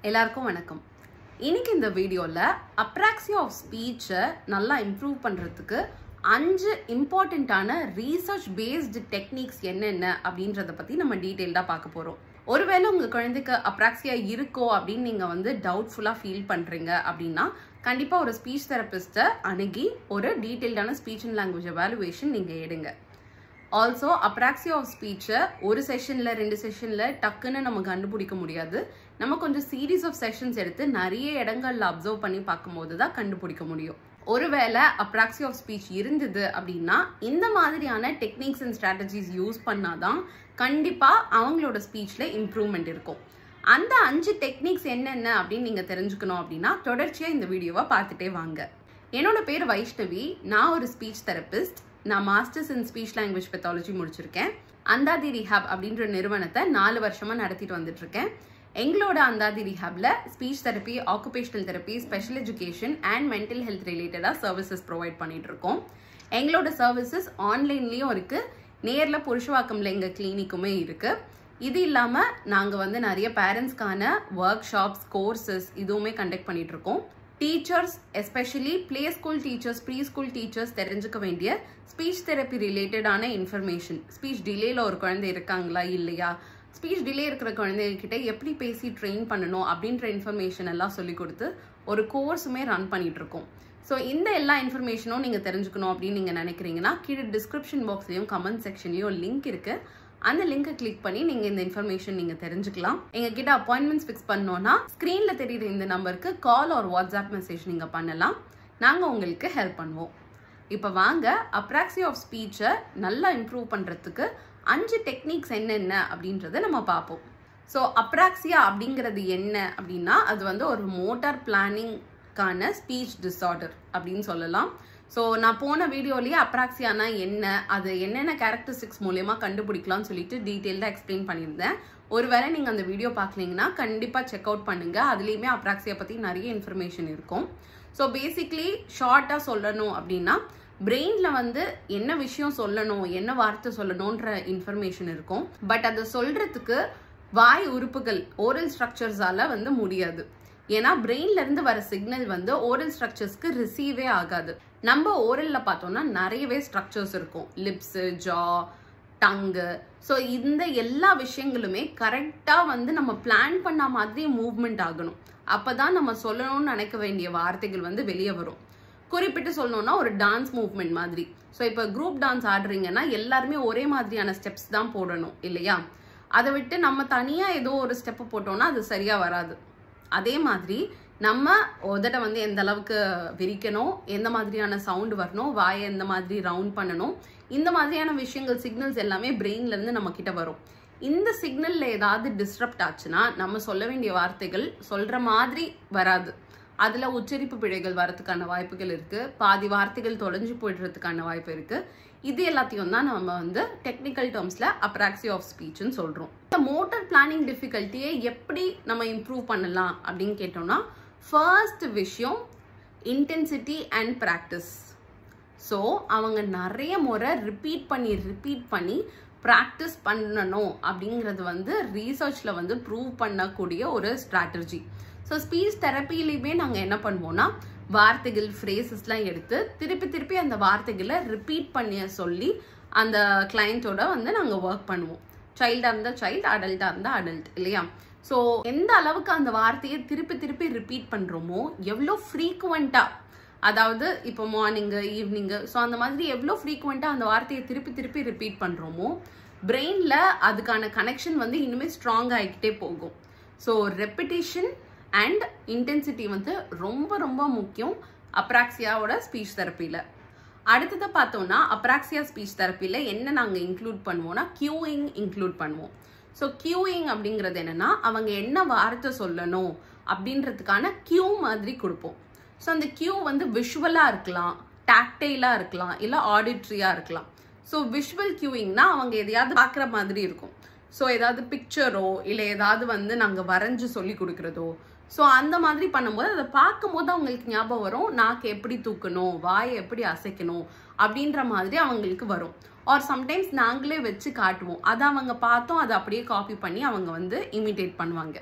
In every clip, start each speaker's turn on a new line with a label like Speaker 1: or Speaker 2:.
Speaker 1: எல்லாருக்கும் வணக்கம் இன்னைக்கு இந்த வீடியோவில் அப்ராக்சியா ஆஃப் ஸ்பீச்சை நல்லா இம்ப்ரூவ் பண்ணுறதுக்கு அஞ்சு இம்பார்ட்டண்ட்டான ரீசர்ச் பேஸ்டு டெக்னிக்ஸ் என்னென்ன அப்படின்றத பற்றி நம்ம டீட்டெயில்டாக பார்க்க போகிறோம் ஒருவேளை உங்கள் குழந்தைக்கு அப்ராக்சியா இருக்கோ அப்படின்னு நீங்கள் வந்து டவுட்ஃபுல்லாக ஃபீல் பண்ணுறீங்க அப்படின்னா கண்டிப்பாக ஒரு ஸ்பீச் தெரபிஸ்ட்டை அணுகி ஒரு டீட்டெயில்டான ஸ்பீச் அண்ட் லாங்குவேஜ் எவாலுவேஷன் நீங்கள் எடுங்க ஆல்சோ அப்ராக்சியா ஆஃப் ஸ்பீச்சை ஒரு செஷனில் ரெண்டு செஷனில் டக்குன்னு நம்ம கண்டுபிடிக்க முடியாது நம்ம கொஞ்சம் சீரீஸ் ஆஃப் செஷன்ஸ் எடுத்து நிறைய இடங்கள்ல அப்சர்வ் பண்ணி பார்க்கும்போது தான் கண்டுபிடிக்க முடியும் ஒருவேளை அப்ராக்சி ஆஃப் ஸ்பீச் இருந்தது அப்படின்னா இந்த மாதிரியான டெக்னிக்ஸ் அண்ட் ஸ்ட்ராட்டஜிஸ் யூஸ் பண்ணாதான் கண்டிப்பாக அவங்களோட ஸ்பீச்சில் இம்ப்ரூவ்மெண்ட் இருக்கும் அந்த அஞ்சு டெக்னிக்ஸ் என்னென்ன அப்படின்னு நீங்கள் தெரிஞ்சுக்கணும் அப்படின்னா தொடர்ச்சியாக இந்த வீடியோவை பார்த்துட்டே வாங்க என்னோட பேர் வைஷ்ணவி நான் ஒரு ஸ்பீச் தெரபிஸ்ட் நான் masters in speech language pathology முடிச்சிருக்கேன் அந்தாதி ரிஹாப் அப்படின்ற நிறுவனத்தை நாலு வருஷமாக நடத்திட்டு வந்துட்டு இருக்கேன் எங்களோட அந்தாதி ரிஹாப்ல speech therapy occupational therapy special education and mental health ரிலேட்டடாக சர்வீசஸ் ப்ரொவைட் பண்ணிட்டு இருக்கோம் எங்களோட சர்வீசஸ் ஆன்லைன்லேயும் இருக்கு நேரில் புருஷவாக்கம்ல எங்கள் கிளினிக்குமே இருக்கு இது இல்லாமல் நாங்கள் வந்து நிறைய பேரண்ட்ஸ்க்கான ஒர்க் ஷாப்ஸ் கோர்சஸ் இதுவுமே கண்டக்ட் பண்ணிட்டு இருக்கோம் teachers especially play school teachers pre school teachers தெரிஞ்சுக்க வேண்டிய ஸ்பீச் தெரப்பி ரிலேட்டடான இன்ஃபர்மேஷன் ஸ்பீச் டிலேல ஒரு குழந்தை இருக்காங்களா இல்லையா ஸ்பீச் டிலே இருக்கிற குழந்தைகிட்ட எப்படி பேசி ட்ரெயின் பண்ணணும் அப்படின்ற இன்ஃபர்மேஷன் எல்லாம் சொல்லி கொடுத்து ஒரு கோர்ஸுமே ரன் பண்ணிட்டு இருக்கோம் ஸோ இந்த எல்லா இன்ஃபர்மேஷனும் நீங்கள் தெரிஞ்சுக்கணும் அப்படின்னு நீங்கள் நினைக்கிறீங்கன்னா கீழே டிஸ்கிரிப்ஷன் பாக்ஸ்லையும் கமெண்ட் செக்ஷன்லையும் லிங்க் இருக்குது அந்த லிங்கை கிளிக் பண்ணி நீங்கள் இந்த இன்ஃபர்மேஷன் நீங்கள் தெரிஞ்சுக்கலாம் எங்ககிட்ட அப்பாயின்மெண்ட்ஸ் ஃபிக்ஸ் பண்ணோன்னா ஸ்க்ரீனில் தெரியுற இந்த நம்பருக்கு கால் ஒரு வாட்ஸ்அப் மெசேஜ் நீங்கள் பண்ணலாம் நாங்கள் உங்களுக்கு ஹெல்ப் பண்ணுவோம் இப்போ வாங்க அப்ராக்சி ஆஃப் ஸ்பீச்சை நல்லா இம்ப்ரூவ் பண்ணுறதுக்கு அஞ்சு டெக்னிக்ஸ் என்னென்ன அப்படின்றத நம்ம பார்ப்போம் ஸோ அப்ராக்சியா அப்படிங்கிறது என்ன அப்படின்னா அது வந்து ஒரு மோட்டார் பிளானிங்கான ஸ்பீச் டிஸார்டர் அப்படின்னு சொல்லலாம் ஸோ நான் போன வீடியோலேயே அப்ராக்சியானா என்ன அது என்னென்ன கேரக்டரிஸ்டிக்ஸ் மூலயமா கண்டுபிடிக்கலாம்னு சொல்லிட்டு டீட்டெயில்டாக எக்ஸ்பிளைன் பண்ணியிருந்தேன் ஒருவேளை நீங்கள் அந்த வீடியோ பார்க்கலீங்கன்னா கண்டிப்பாக செக் அவுட் பண்ணுங்கள் அதுலேயுமே அப்ராக்சியா பற்றி நிறைய இன்ஃபர்மேஷன் இருக்கும் ஸோ பேசிக்லி ஷார்ட்டாக சொல்லணும் அப்படின்னா பிரெயினில் வந்து என்ன விஷயம் சொல்லணும் என்ன வார்த்தை சொல்லணுன்ற இன்ஃபர்மேஷன் இருக்கும் பட் அதை சொல்கிறதுக்கு வாய் உறுப்புகள் ஓரல் ஸ்ட்ரக்சர்ஸால வந்து முடியாது ஏன்னா பிரெயின்ல இருந்து வர சிக்னல் வந்து ஓரல் ஸ்ட்ரக்சர்ஸ்க்கு ரிசீவே ஆகாது நம்ம ஓரல்ல பார்த்தோம்னா நிறையவே ஸ்ட்ரக்சர்ஸ் இருக்கும் லிப்ஸு ஜா டங்கு ஸோ இந்த எல்லா விஷயங்களுமே கரெக்டாக வந்து நம்ம பிளான் பண்ண மாதிரி மூவ்மெண்ட் ஆகணும் அப்பதான் நம்ம சொல்லணும்னு நினைக்க வேண்டிய வார்த்தைகள் வந்து வெளியே வரும் குறிப்பிட்டு சொல்லணும்னா ஒரு டான்ஸ் மூவ்மெண்ட் மாதிரி ஸோ இப்போ குரூப் டான்ஸ் ஆடுறீங்கன்னா எல்லாருமே ஒரே மாதிரியான ஸ்டெப்ஸ் தான் போடணும் இல்லையா அதை விட்டு நம்ம தனியாக ஏதோ ஒரு ஸ்டெப்பு போட்டோம்னா அது சரியாக வராது அதே மாதிரி நம்ம உதட வந்து எந்த அளவுக்கு விரிக்கணும் எந்த மாதிரியான சவுண்டு வரணும் வாயை எந்த மாதிரி ரவுண்ட் பண்ணணும் இந்த மாதிரியான விஷயங்கள் சிக்னல்ஸ் எல்லாமே பிரெயின்லேருந்து நம்ம கிட்ட வரும் இந்த சிக்னலில் ஏதாவது டிஸ்டர்ப்ட் ஆச்சுன்னா நம்ம சொல்ல வேண்டிய வார்த்தைகள் சொல்கிற மாதிரி வராது அதில் உச்சரிப்பு பிழைகள் வரதுக்கான வாய்ப்புகள் இருக்குது பாதி வார்த்தைகள் தொலைஞ்சு போயிடுறதுக்கான வாய்ப்பு இருக்குது இது எல்லாத்தையும் தான் நம்ம வந்து டெக்னிக்கல் டேர்ம்ஸில் அப்ராக்சி ஆஃப் ஸ்பீச்னு சொல்கிறோம் இந்த மோட்டர் பிளானிங் டிஃபிகல்ட்டியை எப்படி நம்ம இம்ப்ரூவ் பண்ணலாம் அப்படின்னு கேட்டோம்னா ஃபர்ஸ்ட் விஷயம் இன்டென்சிட்டி அண்ட் ப்ராக்டிஸ் ஸோ அவங்க நிறைய முறை ரிப்பீட் பண்ணி ரிப்பீட் பண்ணி ப்ராக்டிஸ் பண்ணணும் அப்படிங்கிறது வந்து ரீசர்ச்சில் வந்து ப்ரூவ் பண்ணக்கூடிய ஒரு ஸ்ட்ராட்டஜி ஸோ ஸ்பீச் தெரப்பிலையுமே நாங்கள் என்ன பண்ணுவோம்னா வார்த்தைகள் ஃப்ரேசஸ்லாம் எடுத்து திருப்பி திருப்பி அந்த வார்த்தைகளை ரிப்பீட் பண்ணி சொல்லி அந்த கிளைண்ட்டோட வந்து நாங்கள் ஒர்க் பண்ணுவோம் சைல்டாக இருந்தால் சைல்டு அடல்ட்டாக இருந்தால் அடல்ட் இல்லையா ஸோ எந்த அளவுக்கு அந்த வார்த்தையை திருப்பி திருப்பி ரிப்பீட் பண்ணுறோமோ எவ்வளோ ஃப்ரீக்குவெண்ட்டாக அதாவது இப்போ மார்னிங்கு ஈவினிங்கு ஸோ அந்த மாதிரி எவ்வளோ ஃப்ரீக்குவெண்ட்டாக அந்த வார்த்தையை திருப்பி திருப்பி ரிப்பீட் பண்ணுறோமோ பிரெயினில் அதுக்கான கனெக்ஷன் வந்து இன்னுமே ஸ்ட்ராங் ஆகிக்கிட்டே போகும் ஸோ ரெப்பிட்டேஷன் அண்ட் இன்டென்சிட்டி வந்து ரொம்ப ரொம்ப முக்கியம் அப்ராக்சியாவோட ஸ்பீச் தெரப்பியில் அடுத்ததை பார்த்தோம்னா அப்ராக்சியா ஸ்பீச் தெரப்பியில் என்ன நாங்கள் இன்க்ளூட் பண்ணுவோம்னா கியூயிங் இன்க்ளூட் பண்ணுவோம் ஸோ கியூயிங் அப்படிங்கிறது என்னன்னா அவங்க என்ன வார்த்தை சொல்லணும் அப்படின்றதுக்கான கியூ மாதிரி கொடுப்போம் ஸோ அந்த கியூ வந்து விஷுவலாக இருக்கலாம் டாக்டைலாக இருக்கலாம் இல்லை ஆடிட்ரியாக இருக்கலாம் ஸோ விஷுவல் கியூயிங்னா அவங்க எதையாவது பார்க்குற மாதிரி இருக்கும் ஸோ ஏதாவது பிக்சரோ இல்லை ஏதாவது வந்து நாங்கள் வரைஞ்சு சொல்லி கொடுக்குறதோ ஸோ அந்த மாதிரி பண்ணும்போது அதை பார்க்கும்போது அவங்களுக்கு ஞாபகம் வரும் நாக்கு எப்படி தூக்கணும் வாயை எப்படி அசைக்கணும் அப்படின்ற மாதிரி அவங்களுக்கு வரும் ஆர் சம்டைம்ஸ் நாங்களே வச்சு காட்டுவோம் அதை அவங்க பார்த்தோம் அதை அப்படியே காப்பி பண்ணி அவங்க வந்து இமிட்டேட் பண்ணுவாங்க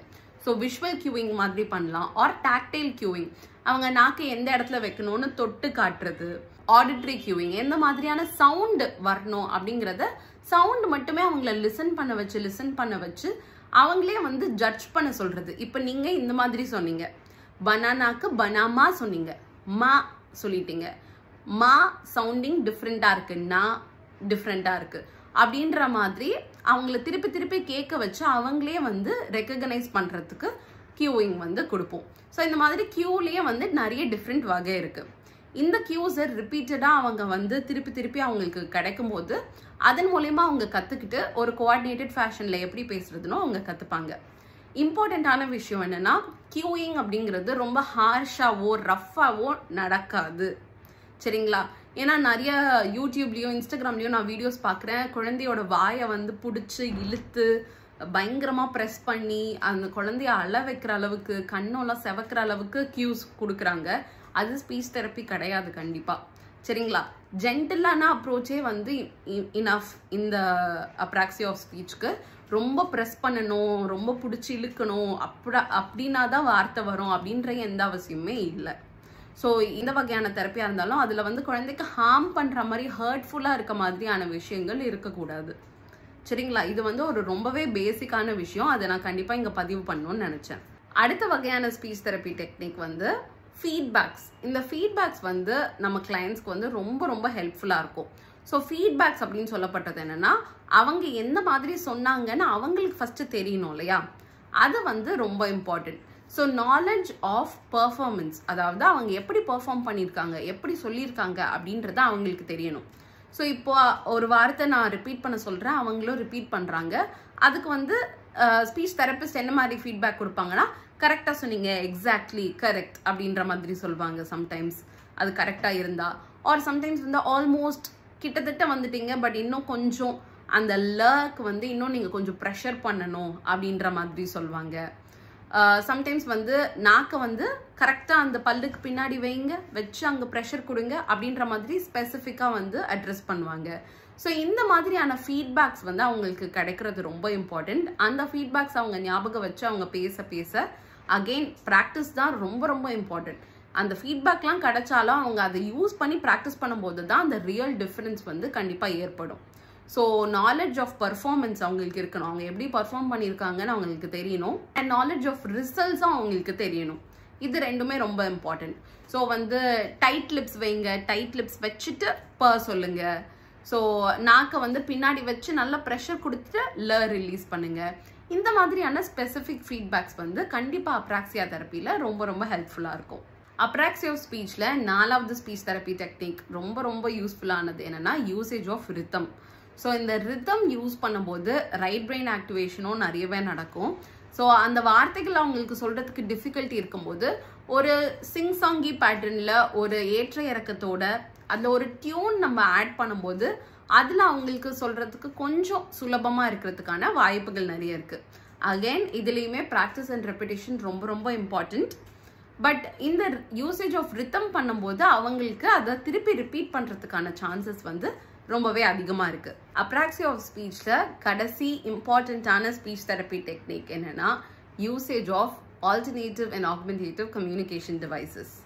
Speaker 1: ஸோ விஷுவல் கியூவிங் மாதிரி பண்ணலாம் ஆர் டாக்டைல் கியூவிங் அவங்க நாக்கை எந்த இடத்துல வைக்கணும்னு தொட்டு காட்டுறது ஆடிட்ரி கியூவிங் எந்த மாதிரியான சவுண்ட் வரணும் அப்படிங்கிறத சவுண்ட் மட்டுமே அவங்கள லிசன் பண்ண வச்சு லிசன் பண்ண வச்சு அவங்களே வந்து ஜட்ஜ் பண்ண சொல்றது இப்போ நீங்க இந்த மாதிரி சொன்னீங்க பனானாக்கு பனாமா சொன்னீங்க மா சொல்லிட்டீங்க மா சவுண்டிங் டிஃப்ரெண்டா இருக்கு நான் டிஃப்ரெண்டா இருக்கு அப்படின்ற மாதிரி அவங்கள திருப்பி திருப்பி கேட்க வச்சு அவங்களே வந்து ரெக்கக்னைஸ் பண்றதுக்கு கியூவிங் வந்து கொடுப்போம் ஸோ இந்த மாதிரி கியூலேயே வந்து நிறைய டிஃப்ரெண்ட் வகை இருக்கு இந்த கியூஸை ரிப்பீட்டடாக அவங்க வந்து திருப்பி திருப்பி அவங்களுக்கு கிடைக்கும் போது அதன் மூலயமா அவங்க கற்றுக்கிட்டு ஒரு கோஆர்டினேட்டட் ஃபேஷனில் எப்படி பேசுறதுனோ அவங்க கற்றுப்பாங்க இம்பார்ட்டண்ட்டான விஷயம் என்னன்னா கியூயிங் அப்படிங்கிறது ரொம்ப ஹார்ஷாவோ ரஃப்பாவோ நடக்காது சரிங்களா ஏன்னா நிறைய யூடியூப்லேயும் இன்ஸ்டாகிராம்லேயும் நான் வீடியோஸ் பார்க்குறேன் குழந்தையோட வாயை வந்து பிடிச்சி இழுத்து பயங்கரமாக ப்ரெஸ் பண்ணி அந்த குழந்தைய அழ வைக்கிற அளவுக்கு கண்ணெல்லாம் செவக்கிற அளவுக்கு கியூஸ் கொடுக்குறாங்க அது ஸ்பீச் தெரப்பி கிடையாது கண்டிப்பாக சரிங்களா ஜென்டிலான அப்ரோச்சே வந்து இனஃப் இந்த அப்ராக்சி ஆஃப் ஸ்பீச்சுக்கு ரொம்ப ப்ரெஸ் பண்ணணும் ரொம்ப பிடிச்சி இழுக்கணும் அப்படா அப்படின்னா தான் வார்த்தை வரும் அப்படின்ற எந்த அவசியமே இல்லை ஸோ இந்த வகையான தெரப்பியாக இருந்தாலும் அதில் வந்து குழந்தைக்கு ஹார்ம் பண்ணுற மாதிரி ஹர்ட்ஃபுல்லாக இருக்க மாதிரியான விஷயங்கள் இருக்கக்கூடாது சரிங்களா இது வந்து ஒரு ரொம்பவே பேசிக்கான விஷயம் அதை நான் கண்டிப்பாக இங்கே பதிவு பண்ணணும்னு நினச்சேன் அடுத்த வகையான ஸ்பீச் தெரப்பி டெக்னிக் வந்து ஃபீட்பேக்ஸ் இந்த ஃபீட்பேக்ஸ் வந்து நம்ம கிளைண்ட்ஸ்க்கு வந்து ரொம்ப ரொம்ப ஹெல்ப்ஃபுல்லாக இருக்கும் ஸோ ஃபீட்பேக்ஸ் அப்படின்னு சொல்லப்பட்டது என்னன்னா அவங்க எந்த மாதிரி சொன்னாங்கன்னு அவங்களுக்கு ஃபஸ்ட்டு தெரியணும் இல்லையா அது வந்து ரொம்ப important so knowledge of performance அதாவது அவங்க எப்படி பெர்ஃபார்ம் பண்ணியிருக்காங்க எப்படி சொல்லியிருக்காங்க அப்படின்றத அவங்களுக்கு தெரியணும் ஸோ இப்போ ஒரு வார்த்தை நான் ரிப்பீட் பண்ண சொல்கிறேன் அவங்களும் ரிப்பீட் பண்ணுறாங்க அதுக்கு வந்து ஸ்பீச் தெரபிஸ்ட் என்ன மாதிரி ஃபீட்பேக் கொடுப்பாங்கன்னா கரெக்டாக சொன்னீங்க எக்ஸாக்ட்லி கரெக்ட் அப்படின்ற மாதிரி சொல்லுவாங்க சம்டைம்ஸ் அது கரெக்டாக இருந்தா ஆர் சம்டைம்ஸ் வந்து ஆல்மோஸ்ட் கிட்டத்தட்ட வந்துட்டீங்க பட் இன்னும் கொஞ்சம் அந்த லர்க் வந்து இன்னும் நீங்கள் கொஞ்சம் ப்ரெஷர் பண்ணணும் அப்படின்ற மாதிரி சொல்லுவாங்க சம்டைம்ஸ் வந்து நாக்கை வந்து கரெக்டாக அந்த பல்லுக்கு பின்னாடி வைங்க வச்சு அங்கே ப்ரெஷர் கொடுங்க அப்படின்ற மாதிரி ஸ்பெசிஃபிக்காக வந்து அட்ரஸ் பண்ணுவாங்க ஸோ இந்த மாதிரியான ஃபீட்பேக்ஸ் வந்து அவங்களுக்கு கிடைக்கிறது ரொம்ப இம்பார்ட்டண்ட் அந்த ஃபீட்பேக்ஸ் அவங்க ஞாபகம் வச்சு அவங்க பேச பேச அகெயின் ப்ராக்டிஸ் தான் ரொம்ப ரொம்ப இம்பார்ட்டண்ட் அந்த ஃபீட்பேக்லாம் கிடைச்சாலும் அவங்க அதை யூஸ் பண்ணி ப்ராக்டிஸ் பண்ணும்போது தான் அந்த ரியல் டிஃப்ரென்ஸ் வந்து கண்டிப்பாக ஏற்படும் ஸோ நாலேஜ் ஆஃப் பர்ஃபார்மன்ஸ் அவங்களுக்கு இருக்கணும் அவங்க எப்படி பர்ஃபார்ம் பண்ணியிருக்காங்கன்னு அவங்களுக்கு தெரியணும் அண்ட் நாலேஜ் ஆஃப் ரிசல்ட்ஸும் அவங்களுக்கு தெரியணும் இது ரெண்டுமே ரொம்ப இம்பார்ட்டன்ட் ஸோ வந்து டைட் லிப்ஸ் வைங்க டைட் லிப்ஸ் வச்சுட்டு ப சொல்லுங்க ஸோ நாக்கை வந்து பின்னாடி வச்சு நல்லா ப்ரெஷர் கொடுத்துட்டு ல ரிலீஸ் பண்ணுங்க இந்த மாதிரியான ஸ்பெசிஃபிக் ஃபீட்பேக்ஸ் வந்து கண்டிப்பாக அப்ராக்சியா தெரப்பியில் ரொம்ப ரொம்ப ஹெல்ப்ஃபுல்லாக இருக்கும் அப்ராக்சியோ ஸ்பீச்சில் நாலாவது ஸ்பீச் தெரப்பி டெக்னிக் ரொம்ப ரொம்ப யூஸ்ஃபுல்லானது என்னன்னா யூசேஜ் ஆஃப் ரித்தம் ஸோ இந்த ரித்தம் யூஸ் பண்ணும்போது ரைட் பிரெயின் ஆக்டிவேஷனும் நிறையவே நடக்கும் ஸோ அந்த வார்த்தைகள் அவங்களுக்கு சொல்றதுக்கு டிஃபிகல்ட்டி இருக்கும்போது ஒரு சிங் சாங்கி பேட்டர்னில் ஒரு ஏற்ற இறக்கத்தோட அதில் ஒரு டியூன் நம்ம ஆட் பண்ணும்போது அதில் அவங்களுக்கு சொல்றதுக்கு கொஞ்சம் சுலபமாக இருக்கிறதுக்கான வாய்ப்புகள் நிறைய இருக்கு அகைன் இதுலேயுமே ப்ராக்டிஸ் அண்ட் ரெப்பிடேஷன் ரொம்ப ரொம்ப இம்பார்ட்டண்ட் பட் இந்த யூசேஜ் ஆஃப் ரித்தம் பண்ணும்போது அவங்களுக்கு அதை திருப்பி ரிப்பீட் பண்ணுறதுக்கான சான்சஸ் வந்து ரொம்பவே அதிகமாக இருக்கு அப்ராக்சி ஆஃப் ஸ்பீச்சில் கடைசி இம்பார்ட்டண்ட்டான ஸ்பீச் தெரப்பி டெக்னிக் என்னன்னா usage of alternative and augmentative communication devices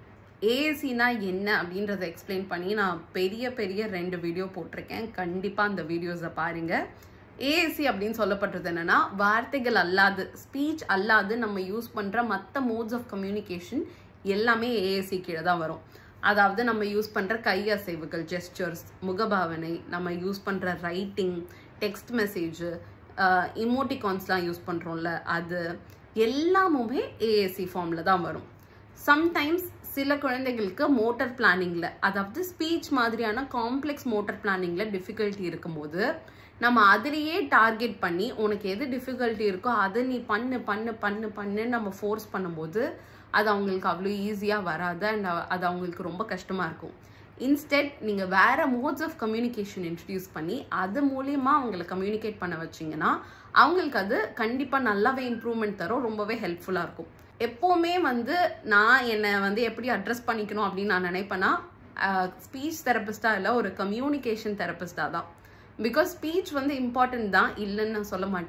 Speaker 1: ஏஎஸ்சினா என்ன அப்படின்றத எக்ஸ்பிளைன் பண்ணி நான் பெரிய பெரிய ரெண்டு வீடியோ போட்டிருக்கேன் கண்டிப்பாக அந்த வீடியோஸை பாருங்க ஏஎஸ்சி அப்படின்னு சொல்லப்பட்டது என்னன்னா வார்த்தைகள் அல்லாது ஸ்பீச் அல்லாது நம்ம யூஸ் பண்ணுற மற்ற மோட்ஸ் ஆஃப் கம்யூனிகேஷன் எல்லாமே ஏஎஸ்சி கீழே தான் வரும் அதாவது நம்ம யூஸ் பண்ணுற கை அசைவுகள் ஜெஸ்டர்ஸ் முகபாவனை நம்ம யூஸ் பண்ணுற ரைட்டிங் டெக்ஸ்ட் மெசேஜ் இமோட்டிகான்ஸ்லாம் யூஸ் பண்ணுறோம்ல அது எல்லாமுமே ஏஎஸ்சி ஃபார்மில் தான் வரும் சம்டைம்ஸ் சில குழந்தைகளுக்கு மோட்டர் பிளானிங்கில் அதாவது ஸ்பீச் மாதிரியான காம்ப்ளெக்ஸ் மோட்டர் பிளானிங்கில் டிஃபிகல்ட்டி இருக்கும்போது நம்ம அதிலேயே டார்கெட் பண்ணி உனக்கு எது டிஃபிகல்ட்டி இருக்கோ அதை நீ பண்ணு பண்ணு பண்ணு பண்ணு நம்ம ஃபோர்ஸ் பண்ணும்போது அது அவங்களுக்கு அவ்வளோ ஈஸியாக வராது அண்ட் அது அவங்களுக்கு ரொம்ப கஷ்டமாக இருக்கும் இன்ஸ்டெட் நீங்கள் வேற மோட்ஸ் ஆஃப் கம்யூனிகேஷன் இன்ட்ரடியூஸ் பண்ணி அது மூலியமாக அவங்கள கம்யூனிகேட் பண்ண வச்சிங்கன்னா அவங்களுக்கு அது கண்டிப்பாக நல்லாவே இம்ப்ரூவ்மெண்ட் தரும் ரொம்பவே ஹெல்ப்ஃபுல்லாக இருக்கும் எப்போவுமே வந்து நான் என்னை வந்து எப்படி அட்ரஸ் பண்ணிக்கணும் அப்படின்னு நான் நினைப்பேன்னா ஸ்பீச் தெரபிஸ்டாக இல்லை ஒரு கம்யூனிகேஷன் தெரபிஸ்டாக தான் பிகாஸ் ஸ்பீச் வந்து இம்பார்ட்டன்ட் தான் இல்லைன்னு நான் சொல்ல மாட்டேன்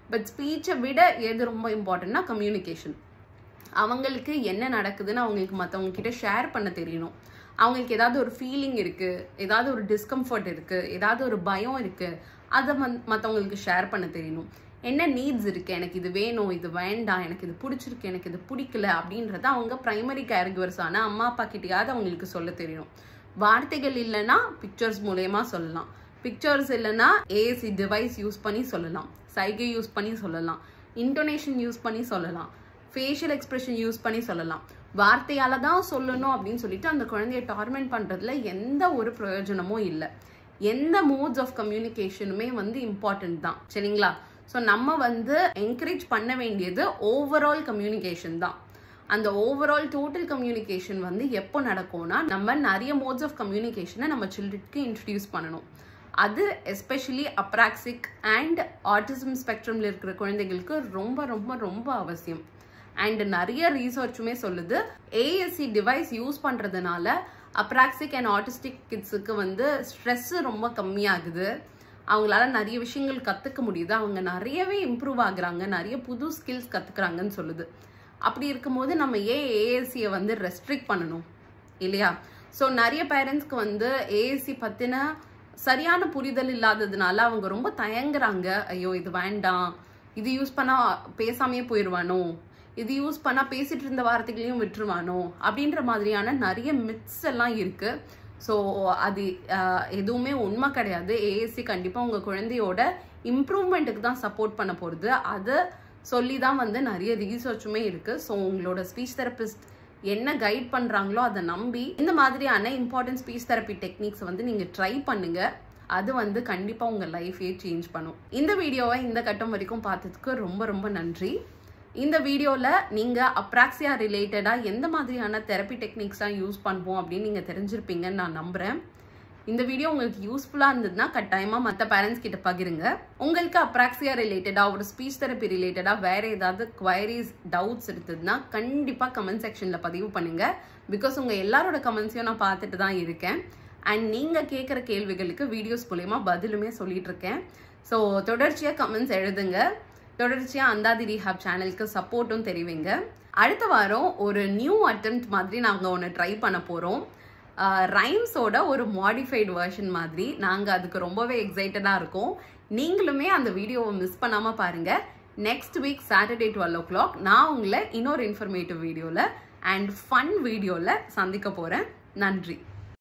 Speaker 1: பட் ஸ்பீச்சை விட எது ரொம்ப இம்பார்ட்டன்ட்னா கம்யூனிகேஷன் அவங்களுக்கு என்ன நடக்குதுன்னு அவங்களுக்கு மற்றவங்க கிட்ட ஷேர் பண்ண தெரியணும் அவங்களுக்கு ஏதாவது ஒரு ஃபீலிங் இருக்கு ஏதாவது ஒரு டிஸ்கம்ஃபர்ட் இருக்கு ஏதாவது ஒரு பயம் இருக்கு அதை மந் மற்றவங்களுக்கு ஷேர் பண்ண தெரியணும் என்ன நீட்ஸ் இருக்கு எனக்கு இது வேணும் இது வேண்டாம் எனக்கு இது பிடிச்சிருக்கு எனக்கு இது பிடிக்கல அப்படின்றத அவங்க பிரைமரி கேரக்டர்ஸ் ஆன அம்மா அப்பா கிட்டயாவது அவங்களுக்கு சொல்ல தெரியணும் வார்த்தைகள் இல்லைன்னா பிக்சர்ஸ் மூலயமா சொல்லலாம் பிக்சர்ஸ் இல்லைன்னா ஏசி டிவைஸ் யூஸ் பண்ணி சொல்லலாம் சைகை யூஸ் பண்ணி சொல்லலாம் இன்டோனேஷன் யூஸ் பண்ணி சொல்லலாம் ஃபேஷியல் எக்ஸ்பிரஷன் யூஸ் பண்ணி சொல்லலாம் வார்த்தையால தான் சொல்லணும் அப்படின்னு சொல்லிட்டு அந்த குழந்தைய டார்மெண்ட் பண்றதுல எந்த ஒரு பிரயோஜனமும் இல்லை எந்த மோட்ஸ் ஆஃப் கம்யூனிகேஷனுமே வந்து இம்பார்ட்டன்ட் தான் சரிங்களா ஸோ நம்ம வந்து என்கரேஜ் பண்ண வேண்டியது ஓவரால் கம்யூனிகேஷன் தான் அந்த ஓவரால் டோட்டல் கம்யூனிகேஷன் வந்து எப்போ நடக்கும்னா நம்ம நிறைய மோட்ஸ் ஆஃப் கம்யூனிகேஷனை நம்ம சில்ட்ரனுக்கு இன்ட்ரடியூஸ் பண்ணணும் அது எஸ்பெஷலி அப்ராக்சிக் அண்ட் ஆட்டிசம் ஸ்பெக்ட்ரம்ல இருக்கிற குழந்தைகளுக்கு ரொம்ப ரொம்ப ரொம்ப அவசியம் அண்ட் நிறைய ரீசர்ச்சுமே சொல்லுது ஏஎஸ்சி டிவைஸ் யூஸ் பண்றதுனால அப்ராக்சிக் அண்ட் ஆட்டிஸ்டிக் கிட்ஸுக்கு வந்து ஸ்ட்ரெஸ் ரொம்ப கம்மியாகுது அவங்களால நிறைய விஷயங்கள் கற்றுக்க முடியுது அவங்க நிறையவே இம்ப்ரூவ் ஆகுறாங்க நிறைய புது ஸ்கில்ஸ் கற்றுக்குறாங்கன்னு சொல்லுது அப்படி இருக்கும்போது நம்ம ஏன் ஏஎஸ்சியை வந்து ரெஸ்ட்ரிக்ட் பண்ணணும் இல்லையா ஸோ நிறைய பேரண்ட்ஸ்க்கு வந்து ஏஎஸ்சி பற்றின சரியான புரிதல் இல்லாததுனால அவங்க ரொம்ப தயங்குறாங்க ஐயோ இது வேண்டாம் இது யூஸ் பண்ணால் பேசாமையே போயிடுவானோ இது யூஸ் பண்ணால் பேசிட்டு இருந்த வார்த்தைகளையும் விட்டுருவானோ அப்படின்ற மாதிரியான நிறைய மித்ஸ் எல்லாம் இருக்கு ஸோ அது ஆஹ், எதுவுமே உண்மை கிடையாது ஏஎஸ்சி கண்டிப்பாக உங்கள் குழந்தையோட இம்ப்ரூவ்மெண்ட்டுக்கு தான் சப்போர்ட் பண்ண போகிறது அதை சொல்லி தான் வந்து நிறைய ரீசர்ச்சுமே இருக்குது ஸோ உங்களோட ஸ்பீச் தெரபிஸ்ட் என்ன கைட் பண்ணுறாங்களோ அதை நம்பி இந்த மாதிரியான இம்பார்ட்டன்ட் ஸ்பீச் தெரப்பி டெக்னிக்ஸ் வந்து நீங்கள் ட்ரை பண்ணுங்க அது வந்து கண்டிப்பாக உங்கள் லைஃபே சேஞ்ச் பண்ணும் இந்த வீடியோவை இந்த கட்டம் வரைக்கும் பார்த்ததுக்கு ரொம்ப ரொம்ப நன்றி இந்த வீடியோவில் நீங்கள் அப்ராக்சியா ரிலேட்டடாக எந்த மாதிரியான தெரப்பி டெக்னிக்ஸாக யூஸ் பண்ணுவோம் அப்படின்னு நீங்கள் தெரிஞ்சிருப்பீங்கன்னு நான் நம்புகிறேன் இந்த வீடியோ உங்களுக்கு யூஸ்ஃபுல்லாக இருந்ததுன்னா கட்டாயமாக மற்ற பேரண்ட்ஸ் கிட்ட பகிருங்க உங்களுக்கு அப்ராக்சியா ரிலேட்டடாக ஒரு ஸ்பீச் தெரப்பி ரிலேட்டடாக வேறு ஏதாவது குவைரிஸ் டவுட்ஸ் இருந்ததுன்னா கண்டிப்பாக கமெண்ட் செக்ஷனில் பதிவு பண்ணுங்க பிகாஸ் உங்கள் எல்லாரோட கமெண்ட்ஸையும் நான் பார்த்துட்டு தான் இருக்கேன் அண்ட் நீங்கள் கேட்குற கேள்விகளுக்கு வீடியோஸ் மூலயமா பதிலுமே சொல்லிட்டு இருக்கேன் ஸோ தொடர்ச்சியாக கமெண்ட்ஸ் எழுதுங்க தொடர்ச்சியாக அந்தாதி ரீஹாப் சேனலுக்கு சப்போர்ட்டும் தெரிவிங்க அடுத்த வாரம் ஒரு நியூ அட்டெம்ப்ட் மாதிரி நாங்கள் ஒன்று ட்ரை பண்ண போகிறோம் ரைம்ஸோட ஒரு மாடிஃபைடு வெர்ஷன் மாதிரி நாங்கள் அதுக்கு ரொம்பவே எக்ஸைட்டடாக இருக்கோம் நீங்களுமே அந்த வீடியோவை மிஸ் பண்ணாமல் பாருங்கள் next week Saturday twelve o'clock நான் உங்களை இன்னொரு இன்ஃபர்மேட்டிவ் வீடியோவில் அண்ட் ஃபன் வீடியோவில் சந்திக்க போகிறேன் நன்றி